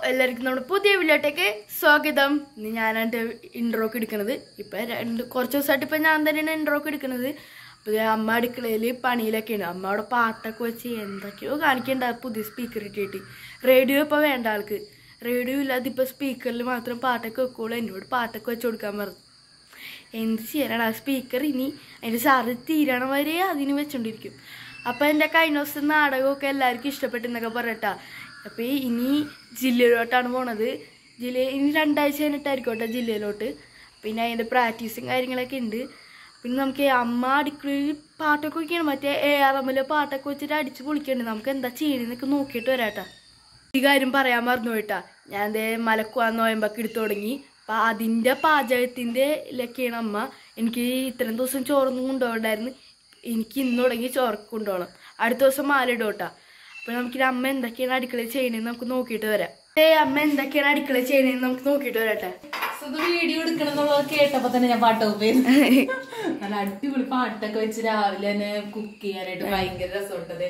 എല്ലാവർക്കും നമ്മുടെ പുതിയ വീഡിയോട്ടേക്ക് സ്വാഗതം ഇന്ന് ഞാനാണ് ഇൻട്രോക്ക് എടുക്കുന്നത് ഇപ്പം രണ്ട് കുറച്ച് ദിവസമായിട്ട് ഇപ്പം ഞാൻ തന്നെയാണ് ഇൻട്രോക്ക് എടുക്കുന്നത് അപ്പോൾ ദേ അമ്മ അടുക്കളയിൽ പണിയിലൊക്കെയാണ് അമ്മ അവിടെ പാട്ടൊക്കെ വെച്ച് എന്തൊക്കെയോ കാണിക്കണ്ട പുതിയ സ്പീക്കർ ഇട്ടിട്ട് റേഡിയോ ഇപ്പോൾ വേണ്ട ആൾക്ക് റേഡിയോ ഇല്ലാതെ ഇപ്പോൾ സ്പീക്കറിൽ മാത്രം പാട്ടൊക്കെ വെക്കുള്ളൂ എന്നോട് പാട്ടൊക്കെ വെച്ച് കൊടുക്കാൻ പറഞ്ഞു എന്ത് ചെയ്യാനാണ് ആ സ്പീക്കർ ഇനി അതിൻ്റെ സാറ് തീരണ വരെ അതിന് വെച്ചോണ്ടിരിക്കും അപ്പോൾ എൻ്റെ കഴിഞ്ഞ ദിവസം നാടകമൊക്കെ എല്ലാവർക്കും ഇഷ്ടപ്പെട്ടെന്നൊക്കെ പറയട്ടാ അപ്പോൾ ഇനി ജില്ലയിലോട്ടാണ് പോണത് ജില്ല ഇനി രണ്ടാഴ്ച കഴിഞ്ഞിട്ടായിരിക്കും കേട്ടോ ജില്ലയിലോട്ട് പിന്നെ അതിൻ്റെ പ്രാക്ടീസും കാര്യങ്ങളൊക്കെ ഉണ്ട് പിന്നെ നമുക്ക് അമ്മ അടുക്കളയിൽ പാട്ടൊക്കെ വയ്ക്കണം മറ്റേ എ ആർ എമ്മിലെ പാട്ടൊക്കെ വെച്ചിട്ട് അടിച്ച് പൊളിക്കണ്ട് നമുക്ക് എന്താ ചെയ്യണമെന്നൊക്കെ നോക്കിയിട്ട് വരാട്ടാ ഈ കാര്യം പറയാൻ മറന്നു പോയിട്ടാ ഞാൻ ദേ മലക്കുവാൻ നോയമ്പൊക്കെ എടുത്തു തുടങ്ങി അപ്പം അതിൻ്റെ പാചകത്തിൻ്റെ ഇലൊക്കെയാണ് അമ്മ എനിക്ക് ഇത്രയും ദിവസം ചോറൊന്നും കൊണ്ടുപോകണ്ടായിരുന്നു എനിക്ക് ഇന്ന് തുടങ്ങി ചോറൊക്കെ കൊണ്ടുപോകണം അടുത്ത ദിവസം മാലിടോട്ടാ അപ്പം നമുക്ക് അമ്മ എന്തൊക്കെയാണ് അടുക്കളയിൽ ചെയ്യണേന്ന് നമുക്ക് നോക്കിയിട്ട് വരാം ഏ അമ്മ എന്തൊക്കെയാണ് അടുക്കളയിൽ ചെയ്യണേന്ന് നമുക്ക് നോക്കിയിട്ട് വരാട്ടെ സുധു വീഡിയോ എടുക്കണമെന്നുള്ളത് കേട്ടപ്പോ തന്നെ ഞാൻ പാട്ട് ഓഫ് ചെയ്തു നല്ല അടിപൊളി പാട്ടൊക്കെ വെച്ച് രാവിലെ തന്നെ കുക്ക് ചെയ്യാനായിട്ട് ഭയങ്കര രസമുണ്ടത്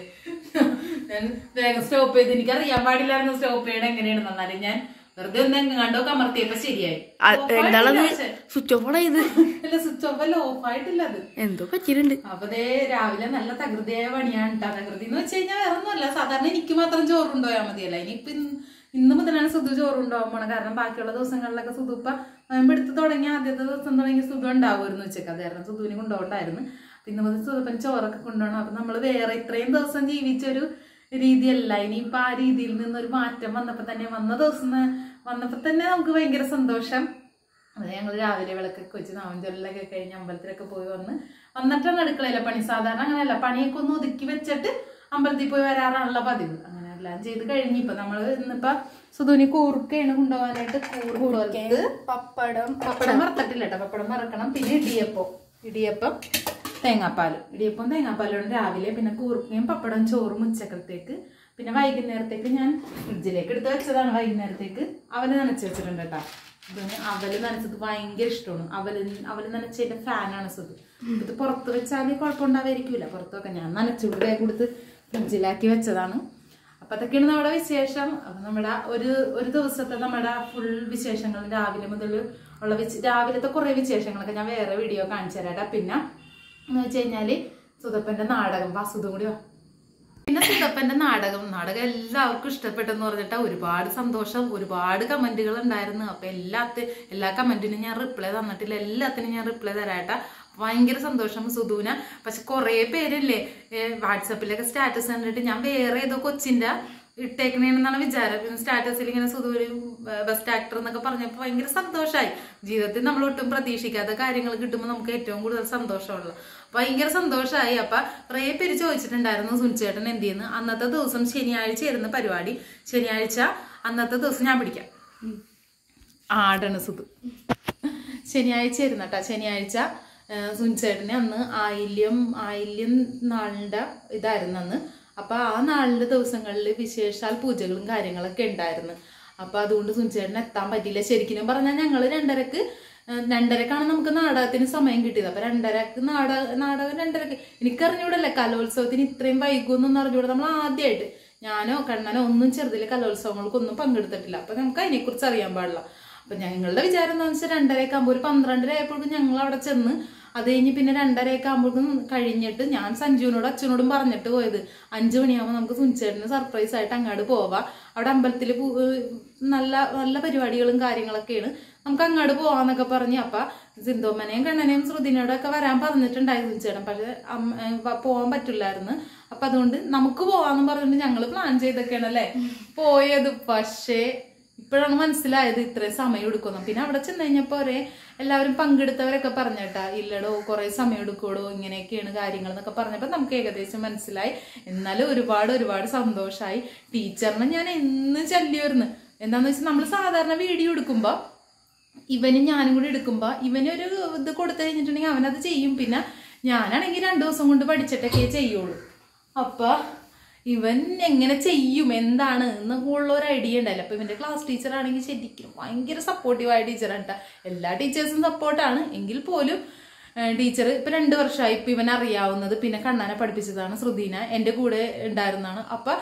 ഞാൻ വേഗം സ്റ്റോപ്പ് ചെയ്ത് എനിക്ക് അറിയാൻ പാടില്ലായിരുന്നു സ്റ്റോപ്പ് ചെയ്യണം എങ്ങനെയാണെന്ന് എന്നാലും ഞാൻ വെറുതെ ഒന്ന് എങ്ങാണ്ടൊക്കെ അമർത്തിയപ്പോ ശരിയായി എന്താണത് സ്വിച്ച് ഓഫ് ഓണ ഇത് അല്ല സ്വിച്ച് ഓഫ് അല്ല ഓഫ് ആയിട്ടില്ല അത് എന്തോ പറ്റിയിട്ടുണ്ട് അപ്പൊ ദേ രാവിലെ നല്ല തകൃതിയായ പണിയാണ് കേട്ടോ തകൃതി എന്ന് വെച്ച് കഴിഞ്ഞാൽ വേറെ ഒന്നുമല്ല സാധാരണ എനിക്ക് മാത്രം ചോറ് കൊണ്ടുപോയാൽ മതിയല്ല ഇനിയിപ്പൊ ഇന്ന് ഇന്ന് മുതലാണ് സുധു ചോറ് കൊണ്ടുപോകാൻ പോണത് കാരണം ബാക്കിയുള്ള ദിവസങ്ങളിലൊക്കെ സുധു ഇപ്പൊ എടുത്ത് തുടങ്ങി ആദ്യത്തെ ദിവസം തുടങ്ങി സുധു ഉണ്ടാവുമായിരുന്നു ഉച്ചക്ക് അത് കാരണം സുധുവിന് കൊണ്ടുപോകണ്ടായിരുന്നു അപ്പൊ ഇന്ന് മുതൽ സുധപ്പൻ ചോറൊക്കെ കൊണ്ടുപോകണം അപ്പൊ നമ്മള് വേറെ ഇത്രയും ദിവസം ജീവിച്ചൊരു രീതിയല്ല ഇനിയിപ്പൊ ആ രീതിയിൽ നിന്നൊരു മാറ്റം വന്നപ്പോ തന്നെ വന്ന ദിവസം വന്നപ്പോ തന്നെ നമുക്ക് ഭയങ്കര സന്തോഷം അത് ഞങ്ങൾ രാവിലെ വിളക്കൊക്കെ വെച്ച് നാമഞ്ചൊല്ലൊക്കെ കഴിഞ്ഞ് അമ്പലത്തിലൊക്കെ പോയി വന്ന് വന്നിട്ടാണ് അടുക്കളയിലെ പണി സാധാരണ അങ്ങനെയല്ല പണിയൊക്കെ ഒന്ന് ഒതുക്കി വെച്ചിട്ട് അമ്പലത്തിൽ പോയി വരാറാണുള്ള പതിവ് അങ്ങനെ എല്ലാം ചെയ്ത് കഴിഞ്ഞ് ഇപ്പൊ നമ്മള് ഇന്നിപ്പോ സുധുവിന് കൂർക്കയാണ് കൊണ്ടുപോകാനായിട്ട് കൂർക്ക് പപ്പടം പപ്പടം വറുത്തിട്ടില്ല കേട്ടോ പപ്പടം വറക്കണം പിന്നെ ഇടിയപ്പം ഇടിയപ്പം തേങ്ങാപ്പാലും ഇടിയപ്പം തേങ്ങാപ്പാലും രാവിലെ പിന്നെ കൂർക്കയും പപ്പടം ചോറും ഉച്ചക്കലത്തേക്ക് പിന്നെ വൈകുന്നേരത്തേക്ക് ഞാൻ ഫ്രിഡ്ജിലേക്ക് എടുത്ത് വെച്ചതാണ് വൈകുന്നേരത്തേക്ക് അവല് നനച്ച് വെച്ചിട്ടുണ്ട് കേട്ടോ ഇതിന് അവല് നനച്ചത് ഭയങ്കര ഇഷ്ടമാണ് അവല് അവല് നനച്ചതിന്റെ ഫാനാണ് സുഖ ഇത് പുറത്ത് വെച്ചാൽ കുഴപ്പമുണ്ടാവായിരിക്കില്ല പുറത്ത് വെക്കാം ഞാൻ നനച്ചുകൊണ്ട് വേഗം കൊടുത്ത് ഫ്രിഡ്ജിലാക്കി വെച്ചതാണ് അപ്പൊ അതൊക്കെയാണ് നമ്മുടെ വിശേഷം അപ്പൊ നമ്മുടെ ഒരു ഒരു ദിവസത്തെ നമ്മുടെ ഫുൾ വിശേഷങ്ങൾ രാവിലെ മുതൽ ഉള്ള വിശ- രാവിലത്തെ കുറെ വിശേഷങ്ങളൊക്കെ ഞാൻ വേറെ വീഡിയോ കാണിച്ചു തരാം പിന്നെ എന്ന് വെച്ച് കഴിഞ്ഞാല് സുതപ്പന്റെ നാടകം വസുതും കൂടി വാ. പിന്നെ സുതപ്പന്റെ നാടകം നാടകം എല്ലാവർക്കും ഇഷ്ടപ്പെട്ടെന്ന് പറഞ്ഞിട്ട് ഒരുപാട് സന്തോഷം ഒരുപാട് കമന്റുകൾ ഉണ്ടായിരുന്നു അപ്പൊ എല്ലാത്ത എല്ലാ കമന്റിനും ഞാൻ റിപ്ലൈ തന്നിട്ടില്ല എല്ലാത്തിനും ഞാൻ റിപ്ലൈ തരാട്ടാ ഭയങ്കര സന്തോഷം സുധുവിന പക്ഷെ കുറെ പേരില്ലേ വാട്സപ്പിലൊക്കെ സ്റ്റാറ്റസ് കണ്ടിട്ട് ഞാൻ വേറെ ഏതോ കൊച്ചിന്റെ ഇട്ടേക്കണേന്നാണ് വിചാരം സ്റ്റാറ്റസിൽ ഇങ്ങനെ സുധുവിന് ബെസ്റ്റ് ആക്ടർ എന്നൊക്കെ പറഞ്ഞപ്പോൾ ഭയങ്കര സന്തോഷമായി ജീവിതത്തിൽ നമ്മൾ ഒട്ടും പ്രതീക്ഷിക്കാത്ത കാര്യങ്ങൾ കിട്ടുമ്പോൾ നമുക്ക് ഏറ്റവും കൂടുതൽ സന്തോഷമുള്ള ഭയങ്കര സന്തോഷമായി അപ്പൊ കുറേ പേര് ചോദിച്ചിട്ടുണ്ടായിരുന്നു സുനിച്ചേട്ടൻ എന്ത് ചെയ്യുന്നു അന്നത്തെ ദിവസം ശനിയാഴ്ച ആയിരുന്നു പരിപാടി ശനിയാഴ്ച അന്നത്തെ ദിവസം ഞാൻ പിടിക്കാം ആടാണ് സുധു ശനിയാഴ്ച ആയിരുന്നു കേട്ടോ ശനിയാഴ്ച സുനിച്ചേട്ടന് അന്ന് ആയില്യം ആയില്യം നാളിൻ്റെ ഇതായിരുന്നു അന്ന് അപ്പൊ ആ നാളിന്റെ ദിവസങ്ങളിൽ വിശേഷാൽ പൂജകളും കാര്യങ്ങളൊക്കെ ഉണ്ടായിരുന്നു അപ്പൊ അതുകൊണ്ട് സുനിച്ചേട്ടന് എത്താൻ പറ്റിയില്ല ശരിക്കും പറഞ്ഞാൽ ഞങ്ങള് രണ്ടരക്ക് ഏഹ് രണ്ടരക്കാണ് നമുക്ക് നാടകത്തിന് സമയം കിട്ടിയത് അപ്പൊ രണ്ടരക്ക് നാടക നാടകം രണ്ടരക്ക് എനിക്കറിഞ്ഞൂടല്ലേ കലോത്സവത്തിന് ഇത്രയും വൈകുമെന്നൊന്നും അറിഞ്ഞൂടെ നമ്മൾ ആദ്യമായിട്ട് ഞാനോ കണ്ണനോ ഒന്നും ചെറുതിലെ കലോത്സവങ്ങൾക്കൊന്നും പങ്കെടുത്തിട്ടില്ല അപ്പൊ നമുക്ക് അതിനെക്കുറിച്ച് അറിയാൻ പാടില്ല അപ്പൊ ഞങ്ങളുടെ വിചാരം എന്താണെന്ന് വെച്ചാൽ രണ്ടരയൊക്കെ ആകുമ്പോൾ ഒരു പന്ത്രണ്ടര ആയപ്പോഴേക്കും ഞങ്ങൾ അവിടെ ചെന്ന് അത് കഴിഞ്ഞ് പിന്നെ രണ്ടരയൊക്കെ ആകുമ്പോഴേക്കും കഴിഞ്ഞിട്ട് ഞാൻ സഞ്ജുവിനോടും അച്ഛനോടും പറഞ്ഞിട്ട് പോയത് അഞ്ചു മണിയാകുമ്പോൾ നമുക്ക് സുനിച്ചേട്ടന് സർപ്രൈസ് ആയിട്ട് അങ്ങോട്ട് പോവാം അവിടെ അമ്പലത്തിൽ നല്ല നല്ല പരിപാടികളും കാര്യങ്ങളൊക്കെയാണ് നമുക്ക് അങ്ങോട്ട് പോവാന്നൊക്കെ പറഞ്ഞ് അപ്പൊ സിന്ധോമ്മനെയും കണ്ണനെയും ശ്രുതിനോടും ഒക്കെ വരാൻ പറഞ്ഞിട്ടുണ്ടായിരുന്നു സുനിച്ചേട്ടൻ പക്ഷെ അമ്മ ഏഹ് വ- പോവാൻ പറ്റില്ലായിരുന്നു അപ്പൊ അതുകൊണ്ട് നമുക്ക് പോവാന്ന് പറഞ്ഞിട്ട് ഞങ്ങള് പ്ലാൻ ചെയ്തൊക്കെയാണ് അല്ലേ പോയത് പക്ഷേ ഇപ്പോഴാണ് മനസ്സിലായത് ഇത്രയും സമയം എടുക്കുന്നു പിന്നെ അവിടെ ചെന്ന് കഴിഞ്ഞപ്പോ ഒരേ എല്ലാവരും പങ്കെടുത്തവരൊക്കെ പറഞ്ഞേട്ടാ ഇല്ലടോ കുറെ സമയം എടുക്കൂടോ ഇങ്ങനെയൊക്കെയാണ് കാര്യങ്ങൾ എന്നൊക്കെ പറഞ്ഞപ്പോ നമുക്ക് ഏകദേശം മനസ്സിലായി എന്നാലും ഒരുപാട് ഒരുപാട് സന്തോഷമായി ടീച്ചറിനെ ഞാൻ എന്ന് ചൊല്ലിയായിരുന്നു എന്താന്ന് വെച്ചാൽ നമ്മൾ സാധാരണ വീഡിയോ എടുക്കുമ്പോ ഇവനും ഞാനും കൂടി എടുക്കുമ്പോ ഇവനൊരു ഇത് കൊടുത്തു കഴിഞ്ഞിട്ടുണ്ടെങ്കിൽ അവനത് ചെയ്യും പിന്നെ ഞാനാണെങ്കിൽ രണ്ടു ദിവസം കൊണ്ട് പഠിച്ചിട്ടൊക്കെ ചെയ്യുള്ളൂ അപ്പൊ ഇവൻ എങ്ങനെ ചെയ്യും എന്താണ് എന്നുള്ള ഒരു ഐഡിയ ഉണ്ടായില്ല അപ്പൊ ഇവന്റെ ക്ലാസ് ടീച്ചർ ആണെങ്കിൽ ശരിക്കും ഭയങ്കര സപ്പോർട്ടീവായ ടീച്ചറാണ് കേട്ടോ എല്ലാ ടീച്ചേഴ്സും സപ്പോർട്ടാണ് എങ്കിൽ പോലും ടീച്ചർ ഇപ്പൊ രണ്ടു വർഷമായി ഇപ്പൊ ഇവൻ അറിയാവുന്നത് പിന്നെ കണ്ണാനെ പഠിപ്പിച്ചതാണ് ശ്രുതീന എന്റെ കൂടെ ഉണ്ടായിരുന്നതാണ് അപ്പൊ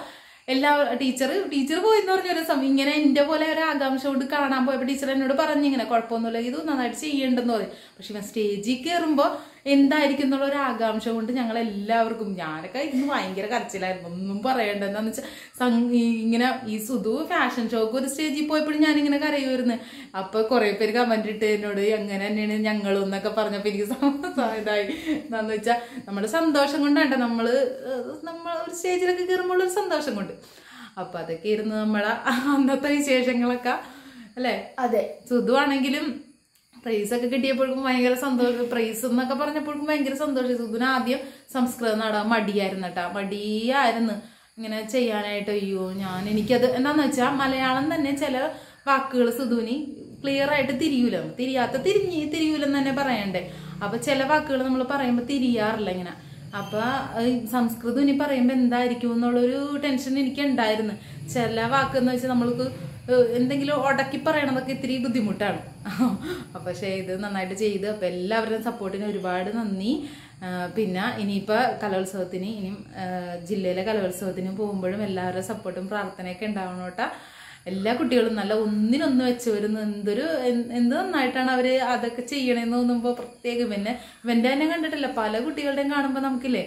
എല്ലാ ടീച്ചർ ടീച്ചർ പോയെന്ന് പറഞ്ഞ ഒരു സമയം ഇങ്ങനെ എന്റെ പോലെ ഒരു ആകാംക്ഷ കൊണ്ട് കാണാൻ പോയപ്പോൾ ടീച്ചർ എന്നോട് പറഞ്ഞു ഇങ്ങനെ കുഴപ്പമൊന്നുമില്ല ഇത് നന്നായിട്ട് ചെയ്യണ്ടെന്ന് പറയും പക്ഷെ ഇവൻ സ്റ്റേജിൽ കയറുമ്പോൾ എന്തായിരിക്കും എന്നുള്ള ഒരു ആകാംക്ഷ കൊണ്ട് ഞങ്ങൾ എല്ലാവർക്കും ഞാനൊക്കെ ഇന്ന് ഭയങ്കര കരച്ചിലായിരുന്നു ഒന്നും പറയണ്ട എന്താന്ന് വെച്ചാൽ ഇങ്ങനെ ഈ സുധു ഫാഷൻ ഷോക്ക് ഒരു സ്റ്റേജിൽ പോയപ്പോഴും ഞാനിങ്ങനെ കരയുമായിരുന്നു അപ്പൊ കുറെ പേര് കമന്റ് ഇട്ട് എന്നോട് അങ്ങനെ തന്നെയാണ് ഞങ്ങളും എന്നൊക്കെ പറഞ്ഞപ്പോ എനിക്ക് സ- ഇതായി എന്താന്ന് വെച്ചാൽ നമ്മുടെ സന്തോഷം കൊണ്ടാണ് നമ്മള് ഏഹ്, നമ്മൾ ഒരു സ്റ്റേജിലൊക്കെ കയറുമ്പോൾ ഒരു സന്തോഷം കൊണ്ട് അപ്പൊ അതൊക്കെ ഇരുന്ന് നമ്മളെ അന്നത്തെ വിശേഷങ്ങളൊക്കെ അല്ലേ അതെ സുധു ആണെങ്കിലും പ്രൈസ് ഒക്കെ കിട്ടിയപ്പോഴേക്കും ഭയങ്കര സന്തോഷം പ്രൈസ് എന്നൊക്കെ പറഞ്ഞപ്പോഴേക്കും ഭയങ്കര സന്തോഷം സുധുന് ആദ്യം സംസ്കൃതം നാടകം മടിയായിരുന്നു കേട്ടോ മടിയായിരുന്നു ഇങ്ങനെ ചെയ്യാനായിട്ട് അയ്യോ ഞാൻ എനിക്കത് എന്താന്ന് വെച്ചാൽ മലയാളം തന്നെ ചില വാക്കുകൾ സുധുവിന് ക്ലിയർ ആയിട്ട് തിരിയൂല തിരിയാത്ത തിരിഞ്ഞ് തിരിയൂലെന്ന് തന്നെ പറയണ്ടേ അപ്പൊ ചില വാക്കുകൾ നമ്മൾ പറയുമ്പോൾ തിരിയാറില്ല ഇങ്ങനെ അപ്പൊ ഈ സംസ്കൃതം ഇനി പറയുമ്പോ എന്തായിരിക്കും എന്നുള്ളൊരു ടെൻഷൻ എനിക്ക് ഉണ്ടായിരുന്നു ചില വാക്കെന്ന് വെച്ചാൽ നമ്മൾക്ക് ഏഹ് എന്തെങ്കിലും ഉടക്കി പറയണതൊക്കെ ഇത്തിരി ബുദ്ധിമുട്ടാണ് അപ്പൊ പക്ഷേ ഇത് നന്നായിട്ട് ചെയ്ത് അപ്പൊ എല്ലാവരുടെയും സപ്പോർട്ടിന് ഒരുപാട് നന്ദി ആ, പിന്നെ ഇനിയിപ്പോൾ കലോത്സവത്തിന് ഇനിയും ആ, ജില്ലയിലെ കലോത്സവത്തിന് പോകുമ്പോഴും എല്ലാവരുടെ സപ്പോർട്ടും പ്രാർത്ഥനയൊക്കെ ഉണ്ടാവണം കേട്ടോ എല്ലാ കുട്ടികളും നല്ല ഒന്നിനൊന്ന് വെച്ചവരുന്നു എന്തൊരു എന്ത് എന്ത് നന്നായിട്ടാണ് അവർ അതൊക്കെ ചെയ്യണേന്ന് തോന്നുമ്പോൾ പ്രത്യേകം പിന്നെ ഇവൻ്റെ തന്നെ കണ്ടിട്ടില്ല പല കുട്ടികളുടെയും കാണുമ്പോൾ നമുക്കില്ലേ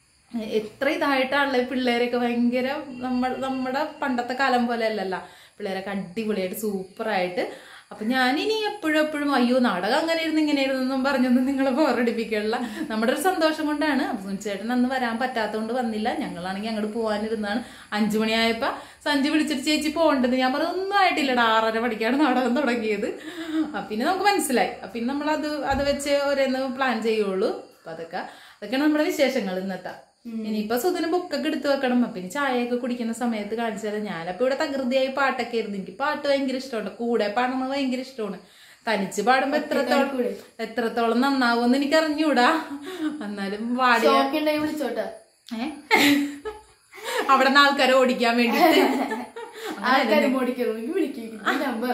എത്ര ഇതായിട്ടാണല്ലേ പിള്ളേരൊക്കെ ഭയങ്കര നമ്മൾ നമ്മുടെ പണ്ടത്തെ കാലം പോലെ അല്ലല്ല പിള്ളേരൊക്കെ അടിപൊളിയായിട്ട് സൂപ്പറായിട്ട് അപ്പൊ ഞാനിനി എപ്പോഴും എപ്പോഴും അയ്യോ നാടകം അങ്ങനെ ഇരുന്ന് ഇങ്ങനെ ഇരുന്നെന്നും പറഞ്ഞൊന്നും നിങ്ങളെ ബോറടിപ്പിക്കാനുള്ള നമ്മുടെ ഒരു സന്തോഷം കൊണ്ടാണ് അപ്പൊ സുനിച്ചേട്ടൻ അന്ന് വരാൻ പറ്റാത്തതുകൊണ്ട് വന്നില്ല ഞങ്ങളാണെങ്കിൽ അങ്ങോട്ട് പോകാനിരുന്നാണ് അഞ്ചു മണിയായപ്പോ സഞ്ജു വിളിച്ചിട്ട് ചേച്ചി പോകേണ്ടത് ഞാൻ പറഞ്ഞു ഒന്നും ആയിട്ടില്ലടാ ആറര പഠിക്കാണ് നാടകം തുടങ്ങിയത് അപ്പൊ പിന്നെ നമുക്ക് മനസ്സിലായി അപ്പൊ പിന്നെ നമ്മൾ അത് അത് വെച്ച് ഓരോന്ന് പ്ലാൻ ചെയ്യുള്ളൂ അപ്പൊ അതൊക്കെ അതൊക്കെയാണ് നമ്മുടെ വിശേഷങ്ങൾ ഇന്നത്തെ ഇനിയിപ്പൊ സുധിന് ബുക്കൊക്കെ എടുത്തു വെക്കണം അപ്പൊ ഇനി ചായയൊക്കെ കുടിക്കുന്ന സമയത്ത് കാണിച്ചു തരാം ഞാനപ്പോ ഇവിടെ തകൃതിയായി പാട്ടൊക്കെ ആയിരുന്നു എനിക്ക് പാട്ട് ഭയങ്കര ഇഷ്ടമുണ്ട് കൂടെ പാടുന്നത് ഭയങ്കര ഇഷ്ടമാണ് തനിച്ച് പാടുമ്പോ എത്രത്തോളം എത്രത്തോളം നന്നാവുമെന്ന് എനിക്ക് അറിഞ്ഞൂടാ എന്നാലും പാടിയ ഷോക്ക് ഉണ്ടെങ്കിൽ വിളിച്ചോട്ടെ ഏ? അവിടെ നിന്ന് ആൾക്കാരെ ഓടിക്കാൻ വേണ്ടിട്ട് ആൾക്കാർ മോടിക്കണമെങ്കിൽ വിളിക്കും നമ്പർ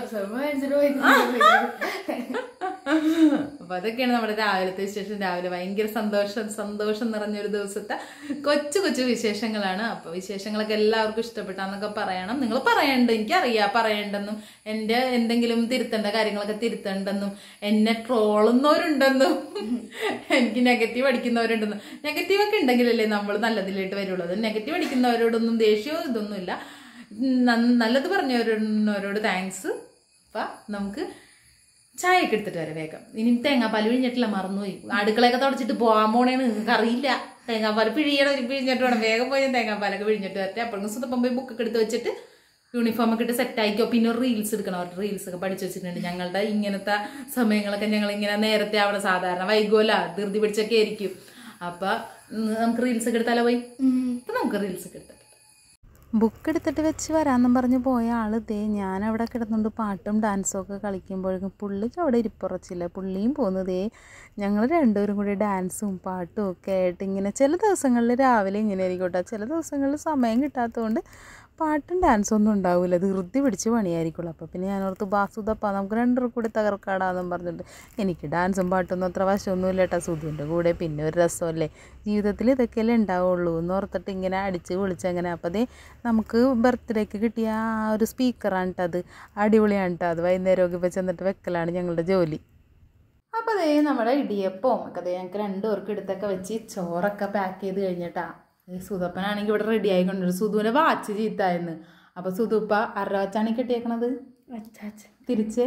അപ്പൊ അതൊക്കെയാണ് നമ്മുടെ രാവിലത്തെ വിശേഷം രാവിലെ ഭയങ്കര സന്തോഷം സന്തോഷം നിറഞ്ഞൊരു ദിവസത്തെ കൊച്ചു കൊച്ചു വിശേഷങ്ങളാണ് അപ്പൊ വിശേഷങ്ങളൊക്കെ എല്ലാവർക്കും ഇഷ്ടപ്പെട്ടാന്നൊക്കെ പറയണം നിങ്ങൾ പറയണ്ട എനിക്കറിയാം പറയണ്ടെന്നും എന്റെ എന്തെങ്കിലും തിരുത്തേണ്ട കാര്യങ്ങളൊക്കെ തിരുത്തണ്ടെന്നും എന്നെ ട്രോളുന്നവരുണ്ടെന്നും എനിക്ക് നെഗറ്റീവ് അടിക്കുന്നവരുണ്ടെന്നും നെഗറ്റീവ് ഒക്കെ ഉണ്ടെങ്കിലല്ലേ നമ്മൾ നല്ലതിലേക്ക് വരുള്ളൂ അത് നെഗറ്റീവ് അടിക്കുന്നവരോടൊന്നും ദേഷ്യവും ഇതൊന്നുമില്ല നന്ന- നല്ലത് പറഞ്ഞവരോട് താങ്ക്സ് അപ്പൊ നമുക്ക് ചായയൊക്കെ എടുത്തിട്ട് വരാം വേഗം ഇനി തേങ്ങാപ്പാൽ പിഴിഞ്ഞിട്ടില്ല മറന്നുപോയി അടുക്കളയൊക്കെ തുടച്ചിട്ട് പോകാൻ പോണേന്ന് നിങ്ങൾക്ക് അറിയില്ല തേങ്ങാപ്പാൽ പിഴിയണം ഒരു പിഴിഞ്ഞിട്ട് വേണം വേഗം പോയി ഞാൻ തേങ്ങാപ്പാലൊക്കെ പിഴിഞ്ഞിട്ട് വരട്ടെ അപ്പോഴും സുതപ്പം പോയി ബുക്കൊക്കെ എടുത്ത് വെച്ചിട്ട് യൂണിഫോം ഒക്കെ ഇട്ട് സെറ്റ് ആയിക്കോ പിന്നെ ഒരു റീൽസ് എടുക്കണം അവരുടെ റീൽസ് ഒക്കെ പഠിച്ചു വെച്ചിട്ടുണ്ട് ഞങ്ങളുടെ ഇങ്ങനത്തെ സമയങ്ങളൊക്കെ ഞങ്ങൾ ഇങ്ങനെ നേരത്തെ ആവണം സാധാരണ വൈകോല ധൃതി പിടിച്ചൊക്കെ ആയിരിക്കും അപ്പൊ ഉം, നമുക്ക് റീൽസ് ഒക്കെ എടുത്താലോ പോയി അപ്പൊ നമുക്ക് റീൽസ് ഒക്കെ എടുത്തിട്ട് ബുക്ക് എടുത്തിട്ട് വെച്ച് വരാമെന്നും പറഞ്ഞ് പോയ ആൾ ദേ ഞാൻ അവിടെ കിടന്നുകൊണ്ട് പാട്ടും ഡാൻസും ഒക്കെ കളിക്കുമ്പോഴേക്കും പുള്ളിക്ക് അവിടെ ഇരിപ്പുറച്ചില്ല പുള്ളിയും പോകുന്നതേ ഞങ്ങൾ രണ്ടുപേരും കൂടി ഡാൻസും പാട്ടും ഒക്കെ ആയിട്ട് ഇങ്ങനെ ചില ദിവസങ്ങളിൽ രാവിലെ ഇങ്ങനെ ആയിരിക്കും കേട്ടോ ചില ദിവസങ്ങളിൽ സമയം കിട്ടാത്തതുകൊണ്ട് പാട്ടും ഡാൻസും ഒന്നും ഉണ്ടാവില്ല ധൃതി പിടിച്ച് പണിയായിരിക്കുള്ളൂ അപ്പോൾ പിന്നെ ഞാൻ ഓർത്ത് ബാസുദപ്പ നമുക്ക് രണ്ടു കൂടി തകർക്കാടാന്നും പറഞ്ഞിട്ട് എനിക്ക് ഡാൻസും പാട്ടൊന്നും അത്ര വശമൊന്നും ഇല്ല കേട്ടോ സുധുവിൻ്റെ കൂടെ പിന്നെ ഒരു രസമല്ലേ ജീവിതത്തിൽ ഇതൊക്കെയല്ലേ ഉണ്ടാവുള്ളൂ എന്ന് ഓർത്തിട്ട് ഇങ്ങനെ അടിച്ച് വിളിച്ച് അങ്ങനെ അപ്പോൾ അതേ നമുക്ക് ബർത്ത്ഡേക്ക് കിട്ടിയ ആ ഒരു സ്പീക്കറാണ് കേട്ടോ അത് അടിപൊളിയാണ് കേട്ടോ അത് വൈകുന്നേരമൊക്കെ ഇപ്പോൾ ചെന്നിട്ട് വെക്കലാണ് ഞങ്ങളുടെ ജോലി അപ്പോൾ അതേ നമ്മുടെ ഇടിയപ്പവും ഒക്കെ അതേ ഞങ്ങൾക്ക് രണ്ടുപേർക്ക് എടുത്തൊക്കെ വെച്ച് ചോറൊക്കെ പാക്ക് ചെയ്ത് കഴിഞ്ഞിട്ടാ ഈ സുധപ്പനാണെങ്കിൽ ഇവിടെ റെഡി ആയിക്കൊണ്ടിരുന്നു സുധുവിനെ വാച്ച് ചീത്തായിരുന്നു അപ്പോൾ സുധുപ്പ അര വാച്ചാണ് ഈ കെട്ടിയേക്കണത് തിരിച്ച്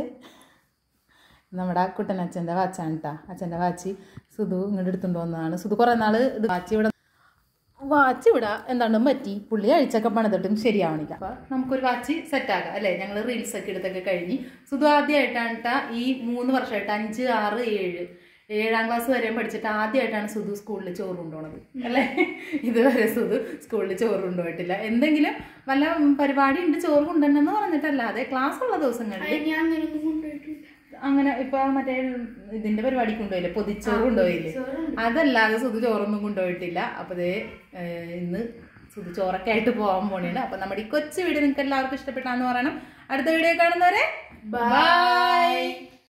നമ്മുടെ കുട്ടനച്ഛൻ്റെ വാച്ചാണ് കേട്ടോ അച്ഛൻ്റെ വാച്ച് സുധു ഇങ്ങോട്ട് എടുത്തുകൊണ്ട് വന്നതാണ് സുധു കുറേ നാൾ ഇത് വാച്ച് ഇവിടെ വാച്ച് ഇവിടെ എന്താണ്ടും പറ്റി പുള്ളി അഴിച്ചൊക്കെ പണിതിട്ടും ശരിയാവണില്ല അപ്പൊ നമുക്കൊരു വാച്ച് സെറ്റ് ആക്കാം അല്ലെ ഞങ്ങൾ റീൽസ് ഒക്കെ എടുത്തൊക്കെ കഴിഞ്ഞ് സുധു ആദ്യമായിട്ടാണ് ട്ടാ ഈ മൂന്ന് വർഷമായിട്ട് അഞ്ച് ആറ് ഏഴ് ഏഴാം ക്ലാസ് വരെയും പഠിച്ചിട്ട് ആദ്യമായിട്ടാണ് സുധു സ്കൂളിൽ ചോറ് കൊണ്ടുപോണത് അല്ലേ ഇതുവരെ സുധു സ്കൂളിൽ ചോറ് കൊണ്ടുപോയിട്ടില്ല എന്തെങ്കിലും വല്ല പരിപാടി ഉണ്ട് ചോറ് കൊണ്ടുവന്നെന്ന് പറഞ്ഞിട്ടല്ലാതെ ക്ലാസ് ഉള്ള ദിവസങ്ങളിൽ ഞാൻ അങ്ങനെയൊന്നും കൊണ്ടുപോയിട്ടില്ല അങ്ങനെ ഇപ്പൊ മറ്റേ ഇതിന്റെ പരിപാടി കൊണ്ടുപോയില്ലേ പൊതിച്ചോറ് കൊണ്ടുപോയില്ലേ അതല്ലാതെ സുധു ചോറൊന്നും കൊണ്ടുപോയിട്ടില്ല അപ്പൊ ദേ ഏഹ്, ഇന്ന് സുധു ചോറൊക്കെ ആയിട്ട് പോകാൻ പോണേണ് അപ്പൊ നമ്മുടെ ഈ കൊച്ചു വീഡിയോ നിങ്ങൾക്ക് എല്ലാവർക്കും ഇഷ്ടപ്പെട്ടാന്ന് പറയണം അടുത്ത വീഡിയോ കാണുന്നവരെ ബൈ